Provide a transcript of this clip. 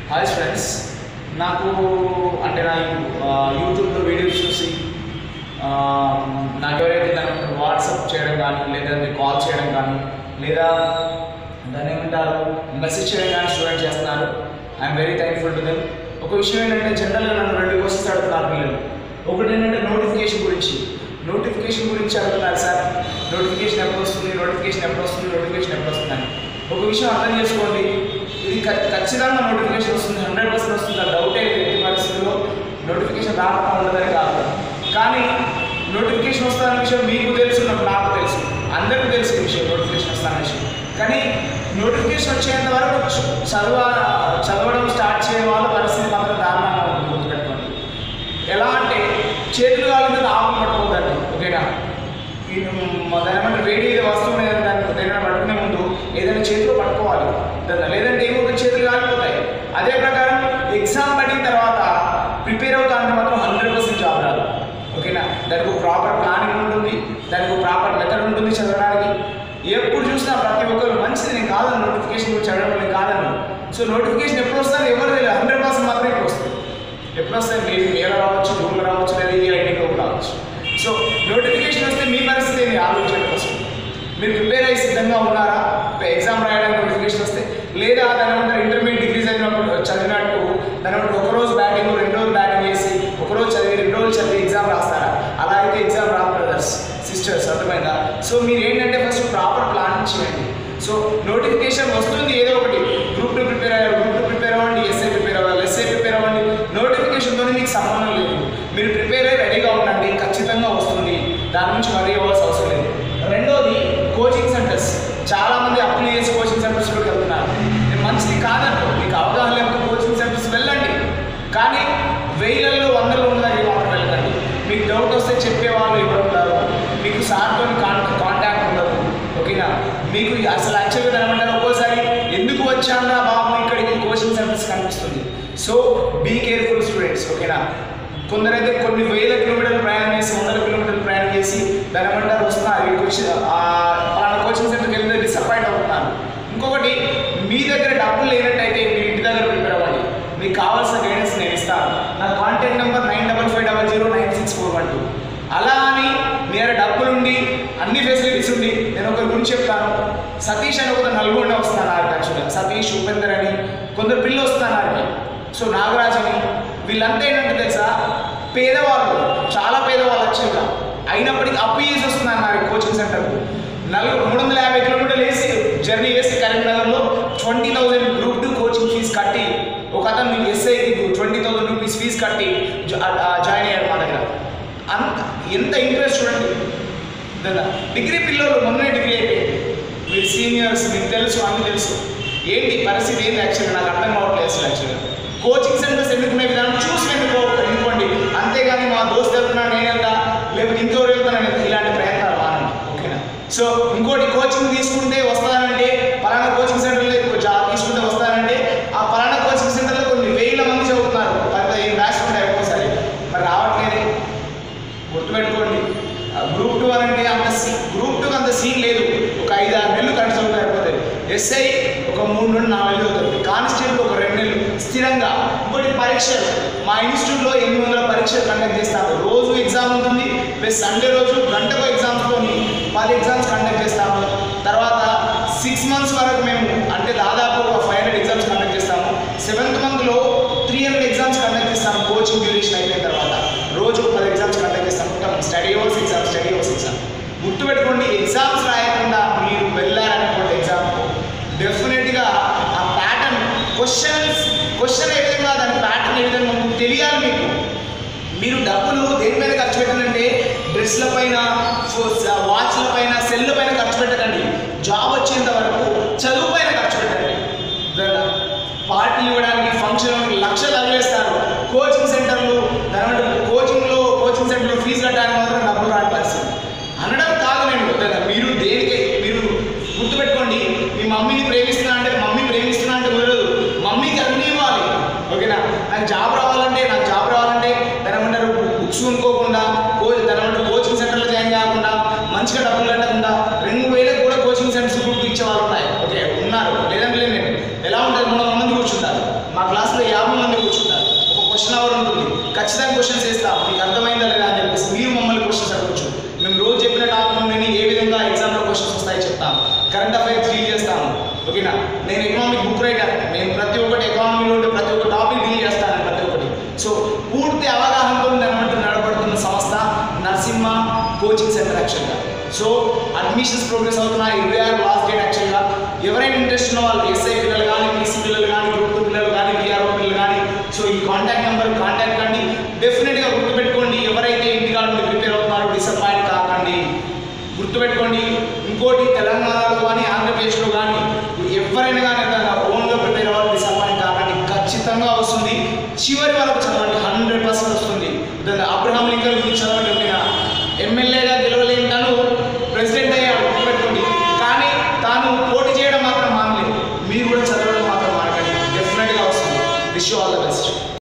Hi friends నాకు అంటే నా ఆ, యూట్యూబ్లో వీడియోస్ చూసి ఆ, నాకు ఎవరైతే దాని వాట్సాప్ చేయడం కానీ లేదంటే కాల్ చేయడం కానీ లేదా దాన్ని ఏమంటారు మెసేజ్ చేయడం కానీ స్టూడెంట్ చేస్తున్నారు I'm very thankful to them ఒక విషయం ఏంటంటే జనరల్గా నన్ను రెండు క్వశ్చన్స్ అడుగుతున్నారు పిల్లలు ఒకటి ఏంటంటే నోటిఫికేషన్ గురించి నోటిఫికేషన్ గురించి అడుగుతున్నారు సార్ నోటిఫికేషన్ ఎప్పుడు వస్తుంది నోటిఫికేషన్ ఎప్పుడు వస్తుంది నోటిఫికేషన్ ఎప్పుడు వస్తుంది అని ఒక విషయం అర్థం చేసుకోండి ఇది ఖ- ఖచ్చితంగా నోటిఫికేషన్ వస్తుంది హండ్రెడ్ పర్సెంట్ వస్తుంది అది డౌటే లేదు ఎట్టి పరిస్థితుల్లో నోటిఫికేషన్ రాకుండా ఉండదని కాదు కానీ నోటిఫికేషన్ వస్తుందన్న విషయం మీకు తెలుసు నాకు నాకు తెలుసు అందరికీ తెలిసిన విషయం నోటిఫికేషన్ వస్తుందన్న విషయం కానీ నోటిఫికేషన్ వచ్చేంత వరకు చ- చదవ చదవడం స్టార్ట్ చేయడం వాళ్ళ పరిస్థితి మాత్రం దారుణంగా ఉంటుంది గుర్తుపెట్టుకోండి ఎలా అంటే చేతులు కాలింది ఆకులు పట్టుకోవద్దండి ఓకేనా ఈ మ- దాని ఏమంటే వేడి ఏదో వస్తువు ఏదైనా దాన్ని ఏదైనా పట్టుకునే ముందు ఏదైనా చేతిలో పట్టుకోవాలి దాన్ని లేదంటే ఏమవుతుంది చేతులు కాలిపోతాయి అదే ప్రకారం ఎగ్జామ్ పడిన తర్వాత ప్రిపేర్ అవుతా అంటే మాత్రం హండ్రెడ్ పర్సెంట్ జాబ్ రాదు ఓకేనా దానికి ఒక ప్రాపర్ ప్లానింగ్ ఉంటుంది దానికి ఒక ప్రాపర్ మెథడ్ ఉంటుంది చదవడానికి ఎప్పుడు చూసినా ప్రతి ఒక్కరు మంచిది నేను కాదని నోటిఫికేషన్ గురించి చదవడం నేను కాదను సో నోటిఫికేషన్ ఎప్పుడు వస్తుంది ఎవరు తెలియదు హండ్రెడ్ పర్సెంట్ మాత్రమే ఇప్పుడు వస్తుంది ఎప్పుడు వస్తాయి మేబీ మేలో రావచ్చు జూన్లో రావచ్చు లేదా ఈ ఐటీలో రావచ్చు సో నోటిఫికేషన్ వస్తే మీ పరిస్థితి ఏంటి ఆలోచన కోసం మీరు ప్రిపేర్ అయ్యి సిద్ధంగా ఉన్నారా ఎగ్జామ్ రాయడానికి నోటిఫికేషన్ వస్తే లేదా దాని అంతా ఇంటర్మీడియట్ డిగ్రీ చదివినప్పుడు చదివినట్టు దాని బట్టి ఒక రోజు బ్యాటింగ్ రెండు రోజులు బ్యాటింగ్ చేసి ఒక రోజు చదివి రెండు రోజులు చదివి ఎగ్జామ్ రాస్తారా అలా అయితే ఎగ్జామ్ రా బ్రదర్స్ సిస్టర్స్ అర్థమైందా సో మీరు ఏంటంటే ఫస్ట్ ప్రాపర్ ప్లానింగ్ చేయండి సో నోటిఫికేషన్ వస్తుంది ఏదో ఒకటి గ్రూప్ టూ ప్రిపేర్ అయ్యారు గ్రూప్ టూ ప్రిపేర్ అవ్వండి ఎస్ఏ ప్రిపేర్ అవ్వాలి ఎస్ఏ ప్రిపేర్ అవ్వండి నోటిఫికేషన్తో మీకు సంబంధం లేదు మీరు ప్రిపేర్ అయ్యి రెడీగా ఉండండి ఖచ్చితంగా వస్తుంది దాని నుంచి వరీ అవ్వాల్సిన అవసరం లేదు రెండోది కోచింగ్ సెంటర్స్ చాలా మంది అప్లై చేసి కోచింగ్ సెంటర్స్లోకి వెళ్తున్నారు నేను మంచిది కాదంటూ మీకు అవగాహన లేకపోతే కోచింగ్ సెంటర్స్ వెళ్ళండి కానీ వెయ్యిలలో వందలు ఉన్నది మాత్రం వెళ్ళకండి మీకు డౌట్ వస్తే చెప్పేవాళ్ళు ఎవరు ఉంటారు మీకు సార్తో కాంటాక్ట్ ఉండదు ఓకేనా మీకు అసలు యాక్చువల్గా ఏమంటారు ఒక్కోసారి ఎందుకు వచ్చానా బాబు ఇక్కడికి కోచింగ్ సెంటర్స్ కనిపిస్తుంది సో బీ కేర్ఫుల్ స్టూడెంట్స్ ఓకేనా కొందరైతే కొన్ని వేల కిలోమీటర్లు ప్రయాణం చేసి వందల కిలోమీటర్లు ప్రయాణం చేసి దాని ఏమంటారు వస్తున్నారు ఇక్కడికి వచ్చి పలానా కోచింగ్ సెంటర్కి వెళ్తే డిసప్పాయింట్ అవుతున్నారు ఇంకొకటి మీ దగ్గర డబ్బులు లేనట్టయితే మీ ఇంటి దగ్గర ప్రిపేర్ అవ్వండి మీకు కావాల్సిన గైడెన్స్ నేను ఇస్తాను నా contact number nine double five double zero nine six four one two అలా అని మీ దగ్గర డబ్బులుండి అన్ని ఫెసిలిటీస్ ఉండి నేను ఒకరి గురించి చెప్తాను సతీష్ అని ఒక నల్గొండ వస్తాను యాక్చువల్గా సతీష్ ఉపేందర్ అని కొందరు పిల్లలు వస్తున్నారు సో నాగరాజ్ అని వీళ్ళంతా ఏంటంటే తెలుసా పేదవాళ్ళు చాలా పేదవాళ్ళు యాక్చువల్గా అయినప్పటికీ అప్పు చేసి వస్తున్నారు కోచింగ్ సెంటర్కు నలుగురు మూడు వందల యాభై కిలోమీటర్లు వేసి జర్నీ చేసి కరీంనగర్లో twenty thousand group two coaching fees కట్టి ఒక అతను మీకు ఎస్ఐకి ట్వంటీ థౌసండ్ రూపీస్ ఫీజు కట్టి జా- ఆ, జాయిన్ అయ్యాడు మా దగ్గర అంత ఎంత ఇంట్రెస్ట్ చూడండి కదా డిగ్రీ పిల్లలు మొన్నే డిగ్రీ అయిపోయింది మీరు సీనియర్స్ మీకు తెలుసు అన్ని తెలుసు ఏంటి పరిస్థితి ఏంటి యాక్చువల్గా నాకు అర్థం కావట్లేదు అసలు యాక్చువల్గా కోచింగ్ సెంటర్స్ ఎందుకునే విధానం చూసి ఎన్నుకో ఎన్నుకోండి అంతేగాని మా దోస్తు వెళ్తున్నా నేను వెళ్తా లేకపోతే ఇంకెవరు వెళ్తాను నేను వెళ్తా. ఇలాంటి ప్రయత్నాలు మానండి ఓకేనా సో ఇంకోటి కోచింగ్ తీసుకుంటే వస్తానంటే పలానా కోచింగ్ సెంటర్లో జాబ్ తీసుకుంటే వస్తానంటే ఆ పలానా కోచింగ్ సెంటర్లో కొన్ని వేల మంది చదువుతున్నారు పది పదిహేను బ్యాచ్ ఉంటాయి ఒక్కోసారి మరి రావట్లేదే గుర్తుపెట్టుకోండి గ్రూప్ టూ అని అంటే అంత సీ గ్రూప్ టూకి అంత సీన్ లేదు ఒక ఐదు ఆరు నెలలు కలిసి చదువుతా అయిపోతుంది ఎస్ఐ ఒక మూడు నుండి నాలుగు నెలలు అవుతుంది కానిస్టేబుల్ ఒక రెండు నెలలు స్థిరంగా ఇంకోటి పరీక్షలు మా ఇన్స్టిట్యూట్లో ఎనిమిది వందల పరీక్షలు కండక్ట్ చేస్తాము రోజు ఎగ్జామ్ ఉంటుంది ప్లస్ సండే రోజు గంటకు ఎగ్జామ్స్తో పది ఎగ్జామ్స్ కండక్ట్ చేస్తాము తర్వాత సిక్స్ మంత్స్ వరకు మేము అంటే దాదాపు ఒక ఫైవ్ హండ్రెడ్ ఎగ్జామ్స్ కండక్ట్ చేస్తాము సెవెంత్ మంత్లో త్రీ హండ్రెడ్ ఎగ్జామ్స్ కండక్ట్ చేస్తాము కోచింగ్ డ్యూరేషన్ అయిపోయిన తర్వాత రోజు పది ఎగ్జామ్స్ కండక్ట్ చేస్తాం మొత్తం study hours exam study hours exam గుర్తుపెట్టుకోండి ఎగ్జామ్స్ రాయకుండా మీరు వెళ్ళారనుకోండి ఎగ్జామ్ డెఫినెట్గా ఆ ప్యాటర్న్ క్వశ్చన్స్ క్వశ్చన్ ఏ విధంగా దాని ప్యాటర్న్ ఏ విధంగా ఉంటుందో తెలియాలి మీకు మీరు డబ్బులు దేని మీద ఖర్చు పెట్టాలంటే డ్రెస్ల పైన వాచ్ల పైన సెల్ పైన ఖర్చు పెట్టకండి జాబ్ వచ్చేంత వరకు చదువు పైన ఖర్చు పెట్టండి అర్థమైందా? పార్టీలు ఇవ్వడానికి ఫంక్షన్ లక్షలు తగిలేస్తారు కోచింగ్ సెంటర్లు దాని కోచింగ్లో కోచింగ్ సెంటర్లో ఫీజు కట్టడానికి మాత్రం డబ్బులు రాని పరిస్థితి అనడం కాదు నేను వద్దన్నా. మీరు దేనికి మీరు గుర్తుపెట్టుకోండి మీ మమ్మీని ప్రేమిస్తున్నా అంటే మమ్మీ ప్రేమిస్తున్నా అంటే కుదరదు మమ్మీకి అన్నీ ఇవ్వాలి ఓకేనా నాకు జాబ్ రావాలంటే నాకు జాబ్ రావాలంటే దాని ఏమంటారు బుక్స్ కొనుక్కోకుండా కో దాని ఏమంటారు కోచింగ్ సెంటర్లో జాయిన్ కాకుండా మంచిగా డబ్బులు కట్టకుండా రెండు వేలకు కూడా కోచింగ్ సెంటర్స్ గ్రూప్ ఇచ్చే వాళ్ళు ఉన్నాయి ఓకే ఉన్నారు లేదంటే లేదు నేను ఎలా ఉంటుంది మూడు వందల మంది కూర్చుంటారు ఆ క్లాస్లో యాభై మంది కూర్చుంటారు ఒక క్వశ్చన్ అవర్ ఉంటుంది ఖచ్చితంగా క్వశ్చన్స్ వేస్తాం మీకు అర్థమైందా లేదా అని చెప్పేసి మీరు మమ్మల్ని క్వశ్చన్స్ అడగచ్చు మేము రోజు చెప్పిన టాపిక్ నుండి ఏ విధంగా ఎగ్జామ్లో క్వశ్చన్స్ వస్తాయో చెప్తాం కరెంట్ అఫైర్స్ డీల్ చేస్తాము ఓకేనా నేను ఎకనామిక్ బుక్ రైటర్ నేను ప్రతి ఒక్కటి ఎకానమీలో ఉండే ప్రతి ఒక్క టాపిక్ డీల్ చేస్తాను ప్రతి ఒక్కటి సో పూర్తి అవగాహనతో నడమంటూ నడబడుతున్న సంస్థ నరసింహ కోచింగ్ సెంటర్ యాక్చువల్గా సో అడ్మిషన్స్ ప్రోగ్రెస్ అవుతున్నాయి ఇరవై ఆరు లాస్ట్ డేట్ యాక్చువల్గా ఎవరైనా ఇంట్రెస్ట్ ఉన్న వాళ్ళు ఎస్ఐ పిల్లలు కానీ పీసీ పిల్లలు కానీ గ్రూప్ టూ పిల్లలు కానీ విఆర్ఓ పిల్లలు కానీ సో ఈ కాంటాక్ట్ నెంబర్ కాంటాక్ట్ కండి డెఫినెట్గా గుర్తుపెట్టుకోండి ఎవరైతే ఇంటికాడ నుండి ప్రిపేర్ అవుతున్నారో డిసప్పాయింట్ కాకండి గుర్తుపెట్టుకోండి ఇంకోటి తెలంగాణలో కానీ ఆంధ్రప్రదేశ్లో కానీ ఎవరైనా కానీ ఓన్గా ప్రిపేర్ అవ్వాలి డిసప్పాయింట్ కాకండి ఖచ్చితంగా వస్తుంది చివరి వరకు చదవండి హండ్రెడ్ పర్సెంట్ వస్తుంది దాన్ని అబ్రహాం లింకన్ గురించి చదవండి ఎప్పుడైనా ఎమ్మెల్యేగా గెలవలేని తను ప్రెసిడెంట్ అయ్యాడు గుర్తుపెట్టుకోండి కానీ తాను పోటీ చేయడం మాత్రం మానలేదు మీరు కూడా చదవడం మాత్రం మానకండి డెఫినెట్గా వస్తుంది విష్ ఆల్ ద బెస్ట్